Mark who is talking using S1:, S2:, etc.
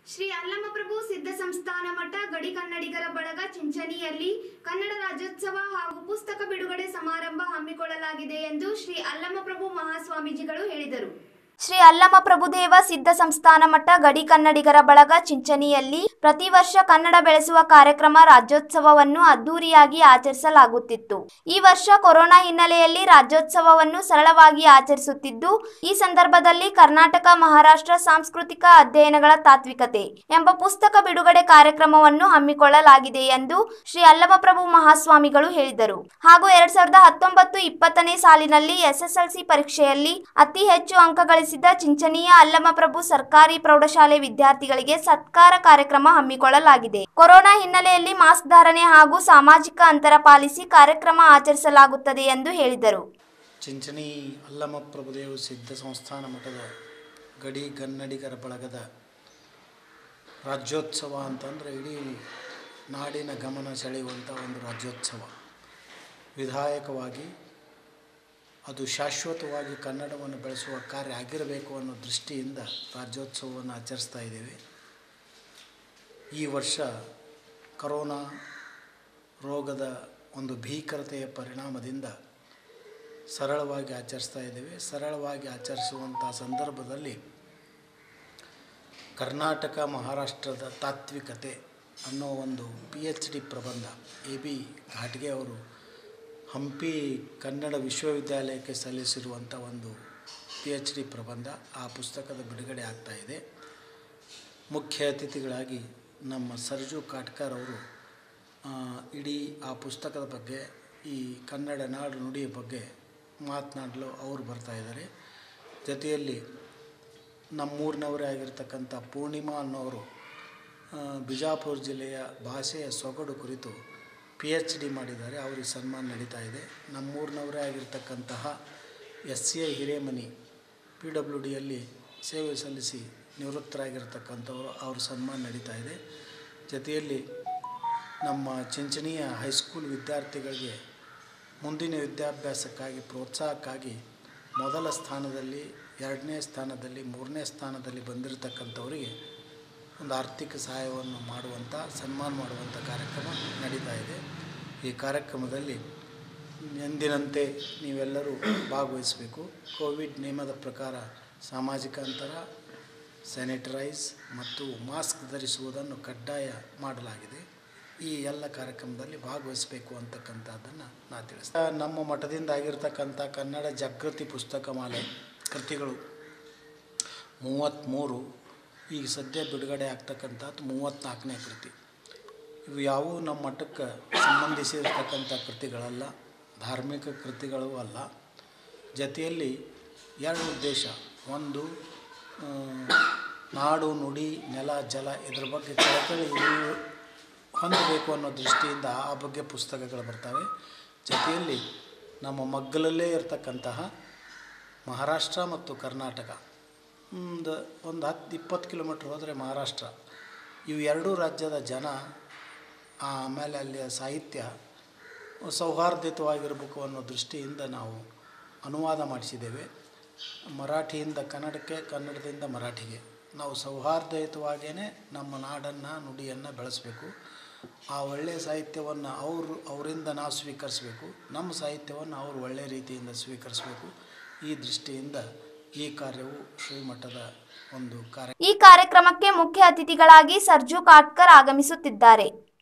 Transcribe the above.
S1: ಶ್ರೀ ಅಲ್ಲಮಪ್ರಭು ಸಿದ್ಧ ಸಂಸ್ಥಾನ ಮಠ ಗಡಿ ಕನ್ನಡಿಗರ ಬಳಗ ಚಿಂಚಣಿಯಲ್ಲಿ ಕನ್ನಡ ರಾಜ್ಯೋತ್ಸವ ಹಾಗೂ ಪುಸ್ತಕ ಬಿಡುಗಡೆ ಸಮಾರಂಭ ಹಮ್ಮಿಕೊಳ್ಳಲಾಗಿದೆ ಎಂದು ಶ್ರೀ ಅಲ್ಲಮಪ್ರಭು ಮಹಾಸ್ವಾಮೀಜಿಗಳು ಹೇಳಿದರು ಶ್ರೀ ಅಲ್ಲಮ ಪ್ರಭುದೇವ ಸಿದ್ಧ ಸಂಸ್ಥಾನ ಮಠ ಗಡಿ ಕನ್ನಡಿಗರ ಬಳಗ ಚಿಂಚಣಿಯಲ್ಲಿ ಪ್ರತಿ ವರ್ಷ ಕನ್ನಡ ಬೆಳೆಸುವ ಕಾರ್ಯಕ್ರಮ ರಾಜ್ಯೋತ್ಸವವನ್ನು ಅದ್ದೂರಿಯಾಗಿ ಆಚರಿಸಲಾಗುತ್ತಿತ್ತು ಈ ವರ್ಷ ಕೊರೋನಾ ಹಿನ್ನೆಲೆಯಲ್ಲಿ ರಾಜ್ಯೋತ್ಸವವನ್ನು ಸರಳವಾಗಿ ಆಚರಿಸುತ್ತಿದ್ದು ಈ ಸಂದರ್ಭದಲ್ಲಿ ಕರ್ನಾಟಕ ಮಹಾರಾಷ್ಟ್ರ ಸಾಂಸ್ಕೃತಿಕ ಅಧ್ಯಯನಗಳ ತಾತ್ವಿಕತೆ ಎಂಬ ಪುಸ್ತಕ ಬಿಡುಗಡೆ ಕಾರ್ಯಕ್ರಮವನ್ನು ಹಮ್ಮಿಕೊಳ್ಳಲಾಗಿದೆ ಎಂದು ಶ್ರೀ ಅಲ್ಲಮಪ್ರಭು ಮಹಾಸ್ವಾಮಿಗಳು ಹೇಳಿದರು ಹಾಗೂ ಎರಡ್ ಸಾವಿರದ ಹತ್ತೊಂಬತ್ತು ಇಪ್ಪತ್ತನೇ ಸಾಲಿನಲ್ಲಿ ಎಸ್ಎಸ್ಎಲ್ಸಿ ಪರೀಕ್ಷೆಯಲ್ಲಿ ಅತಿ ಹೆಚ್ಚು ಅಂಕ ಗಳಿಸಿದ ಚಿಂಚನೀಯ ಅಲ್ಲಮಪ್ರಭು ಸರ್ಕಾರಿ ಪ್ರೌಢಶಾಲೆ ವಿದ್ಯಾರ್ಥಿಗಳಿಗೆ ಸತ್ಕಾರ ಕಾರ್ಯಕ್ರಮ ಹಮ್ಮಿಕೊಳ್ಳಲಾಗಿದೆ ಕೊರೋನಾ ಹಿನ್ನೆಲೆಯಲ್ಲಿ ಮಾಸ್ಕ್ ಧಾರಣೆ ಹಾಗೂ ಸಾಮಾಜಿಕ ಅಂತರ ಪಾಲಿಸಿ ಕಾರ್ಯಕ್ರಮ ಆಚರಿಸಲಾಗುತ್ತದೆ ಎಂದು ಹೇಳಿದರು
S2: ಚಿಂಚಣಿ ಅಲ್ಲಮ ಪ್ರಭುದೇವ ಸಿದ್ಧ ಸಂಸ್ಥಾನ ಮಠದ ಗಡಿ ಕನ್ನಡಿಗರ ಬಳಗದ ರಾಜ್ಯೋತ್ಸವ ಅಂತಂದರೆ ಇಡೀ ನಾಡಿನ ಗಮನ ಸೆಳೆಯುವಂಥ ಒಂದು ರಾಜ್ಯೋತ್ಸವ ವಿಧಾಯಕವಾಗಿ ಅದು ಶಾಶ್ವತವಾಗಿ ಕನ್ನಡವನ್ನು ಬೆಳೆಸುವ ಕಾರ್ಯ ಆಗಿರಬೇಕು ಅನ್ನೋ ದೃಷ್ಟಿಯಿಂದ ರಾಜ್ಯೋತ್ಸವವನ್ನು ಆಚರಿಸ್ತಾ ಇದ್ದೇವೆ ಈ ವರ್ಷ ಕರೋನಾ ರೋಗದ ಒಂದು ಭೀಕರತೆಯ ಪರಿಣಾಮದಿಂದ ಸರಳವಾಗಿ ಆಚರಿಸ್ತಾ ಇದ್ದೇವೆ ಸರಳವಾಗಿ ಆಚರಿಸುವಂಥ ಸಂದರ್ಭದಲ್ಲಿ ಕರ್ನಾಟಕ ಮಹಾರಾಷ್ಟ್ರದ ತಾತ್ವಿಕತೆ ಅನ್ನೋ ಒಂದು ಪಿ ಎಚ್ ಡಿ ಪ್ರಬಂಧ ಎ ಬಿ ಘಾಟ್ಗೆ ಅವರು ಹಂಪಿ ಕನ್ನಡ ವಿಶ್ವವಿದ್ಯಾಲಯಕ್ಕೆ ಸಲ್ಲಿಸಿರುವಂಥ ಒಂದು ಪಿ ಎಚ್ ಡಿ ಪ್ರಬಂಧ ಆ ಪುಸ್ತಕದ ಬಿಡುಗಡೆ ಆಗ್ತಾ ಇದೆ ಮುಖ್ಯ ಅತಿಥಿಗಳಾಗಿ ನಮ್ಮ ಸರ್ಜು ಕಾಟ್ಕರ್ ಅವರು ಆ, ಇಡೀ ಆ ಪುಸ್ತಕದ ಬಗ್ಗೆ ಈ ಕನ್ನಡ ನಾಡು ನುಡಿಯ ಬಗ್ಗೆ ಮಾತನಾಡಲು ಅವರು ಬರ್ತಾ ಇದ್ದಾರೆ ಜೊತೆಯಲ್ಲಿ ನಮ್ಮೂರಿನವರೇ ಆಗಿರ್ತಕ್ಕಂಥ ಪೂರ್ಣಿಮಾ ಅನ್ನೋರು ಆ, ಬಿಜಾಪುರ ಜಿಲ್ಲೆಯ ಭಾಷೆಯ ಸೊಗಡು ಕುರಿತು ಪಿ ಎಚ್ ಡಿ ಮಾಡಿದ್ದಾರೆ ಅವರಿಗೆ ಸನ್ಮಾನ ನಡೀತಾ ಇದೆ ನಮ್ಮೂರಿನವರೇ ಆಗಿರ್ತಕ್ಕಂತಹ S C I Hiremani P W ಡಿಯಲ್ಲಿ ಸೇವೆ ಸಲ್ಲಿಸಿ ನಿವೃತ್ತರಾಗಿರ್ತಕ್ಕಂಥವರು ಅವ್ರ ಸನ್ಮಾನ ನಡೀತಾ ಇದೆ ಜೊತೆಯಲ್ಲಿ ನಮ್ಮ ಚಿಂಚಣಿಯ ಹೈಸ್ಕೂಲ್ ವಿದ್ಯಾರ್ಥಿಗಳಿಗೆ ಮುಂದಿನ ವಿದ್ಯಾಭ್ಯಾಸಕ್ಕಾಗಿ ಪ್ರೋತ್ಸಾಹಕ್ಕಾಗಿ ಮೊದಲ ಸ್ಥಾನದಲ್ಲಿ ಎರಡನೇ ಸ್ಥಾನದಲ್ಲಿ ಮೂರನೇ ಸ್ಥಾನದಲ್ಲಿ ಬಂದಿರತಕ್ಕಂಥವರಿಗೆ ಒಂದು ಆರ್ಥಿಕ ಸಹಾಯವನ್ನು ಮಾಡುವಂಥ ಸನ್ಮಾನ ಮಾಡುವಂಥ ಕಾರ್ಯಕ್ರಮ ನಡೀತಾ ಇದೆ ಈ ಕಾರ್ಯಕ್ರಮದಲ್ಲಿ ಎಂದಿನಂತೆ ನೀವೆಲ್ಲರೂ ಭಾಗವಹಿಸಬೇಕು ಕೋವಿಡ್ ನಿಯಮದ ಪ್ರಕಾರ ಸಾಮಾಜಿಕ ಅಂತರ ಸ್ಯಾನಿಟರೈಸ್ ಮತ್ತು ಮಾಸ್ಕ್ ಧರಿಸುವುದನ್ನು ಕಡ್ಡಾಯ ಮಾಡಲಾಗಿದೆ ಈ ಎಲ್ಲ ಕಾರ್ಯಕ್ರಮದಲ್ಲಿ ಭಾಗವಹಿಸಬೇಕು ಅಂತಕ್ಕಂಥದ್ದನ್ನು ನಾ ತಿಳಿಸ್ತೇನೆ ನಮ್ಮ ಮಠದಿಂದ ಆಗಿರ್ತಕ್ಕಂಥ ಕನ್ನಡ ಜಾಗೃತಿ ಪುಸ್ತಕ ಮಾಲೆ ಕೃತಿಗಳು ಮೂವತ್ತ್ಮೂರು ಈಗ ಸದ್ಯ ಬಿಡುಗಡೆ ಆಗ್ತಕ್ಕಂಥದ್ದು ಮೂವತ್ತ್ನಾಲ್ಕನೇ ಕೃತಿ ಇವು ಯಾವುವು ನಮ್ಮ ಮಠಕ್ಕೆ ಸಂಬಂಧಿಸಿರ್ತಕ್ಕಂಥ ಕೃತಿಗಳಲ್ಲ ಧಾರ್ಮಿಕ ಕೃತಿಗಳು ಅಲ್ಲ ಜೊತೆಯಲ್ಲಿ ಎರಡು ಉದ್ದೇಶ ಒಂದು ಆ, ನಾಡು ನುಡಿ ನೆಲ ಜಲ ಇದ್ರ ಬಗ್ಗೆ ಕಳಕಳಿ ಇಳಿವು ಹೊಂದಬೇಕು ಅನ್ನೋ ದೃಷ್ಟಿಯಿಂದ ಆ ಬಗ್ಗೆ ಪುಸ್ತಕಗಳು ಬರ್ತವೆ ಜೊತೆಯಲ್ಲಿ ನಮ್ಮ ಮಗ್ಗಲಲ್ಲೇ ಇರತಕ್ಕಂತಹ ಮಹಾರಾಷ್ಟ್ರ ಮತ್ತು ಕರ್ನಾಟಕ ಒಂದು ಒಂದು ಹತ್ತು ಇಪ್ಪತ್ತು ಕಿಲೋಮೀಟ್ರ್ ಹೋದರೆ ಮಹಾರಾಷ್ಟ್ರ ಇವು ಎರಡೂ ರಾಜ್ಯದ ಜನ ಆಮೇಲೆ ಅಲ್ಲಿಯ ಸಾಹಿತ್ಯ ಸೌಹಾರ್ದಯುತವಾಗಿರಬೇಕು ಅನ್ನೋ ದೃಷ್ಟಿಯಿಂದ ನಾವು ಅನುವಾದ ಮಾಡಿಸಿದ್ದೇವೆ ಮರಾಠಿಯಿಂದ ಕನ್ನಡಕ್ಕೆ ಕನ್ನಡದಿಂದ ಮರಾಠಿಗೆ ನಾವು ಸೌಹಾರ್ದಯುತವಾಗಿಯೇ ನಮ್ಮ ನಾಡನ್ನು ನುಡಿಯನ್ನು ಬೆಳೆಸಬೇಕು ಆ ಒಳ್ಳೆಯ ಸಾಹಿತ್ಯವನ್ನು ಅವರು ಅವರಿಂದ ನಾವು ಸ್ವೀಕರಿಸಬೇಕು ನಮ್ಮ ಸಾಹಿತ್ಯವನ್ನು ಅವರು ಒಳ್ಳೆಯ ರೀತಿಯಿಂದ ಸ್ವೀಕರಿಸಬೇಕು ಈ ದೃಷ್ಟಿಯಿಂದ ಈ ಕಾರ್ಯವು ಶ್ರೀಮಠದ ಒಂದು ಕಾರ್ಯ
S1: ಈ ಕಾರ್ಯಕ್ರಮಕ್ಕೆ ಮುಖ್ಯ ಅತಿಥಿಗಳಾಗಿ ಸರ್ಜು ಕಾಟ್ಕರ್ ಆಗಮಿಸುತ್ತಿದ್ದಾರೆ